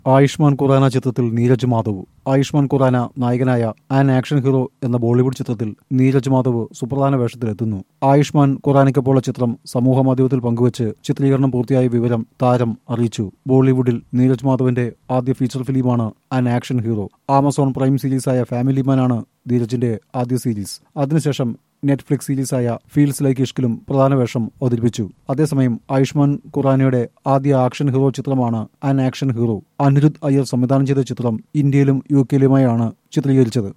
ആയുഷ്മാൻ ഖുറാന ചിത്രത്തിൽ നീരജ് മാധവ് ആയുഷ്മാൻ ഖുറാന നായകനായ an action hero എന്ന ബോളിവുഡ് ചിത്രത്തിൽ നീരജ് മാധവ് സുപ്രധാന വേഷത്തിലെത്തുന്നു ആയുഷ്മാൻ ഖുറാനയ്ക്കൊപ്പമുള്ള ചിത്രം സമൂഹ മാധ്യമത്തിൽ പങ്കുവച്ച് ചിത്രീകരണം പൂർത്തിയായ വിവരം താരം അറിയിച്ചു ബോളിവുഡിൽ നീരജ് മാധവിന്റെ ആദ്യ ഫീച്ചർ ഫിലിമാണ് an action hero Amazon Prime സീരീസായ ഫാമിലി മാനാണ് ധീരജിന്റെ ആദ്യ സീരീസ് അതിനുശേഷം നെറ്റ്ഫ്ലിക്സ് സീരീസായ ഫീൽസ് ലൈക്ക് ഇഷ്കിലും പ്രധാന വേഷം അവതരിപ്പിച്ചു അതേസമയം ആയുഷ്മാൻ ഖുറാനയുടെ ആദ്യ ആക്ഷൻ ഹീറോ ചിത്രമാണ് an action hero Anirudh Iyer സംവിധാനം ചെയ്ത ചിത്രം ഇന്ത്യയിലും യു കെയിലുമായാണ് ചിത്രീകരിച്ചത്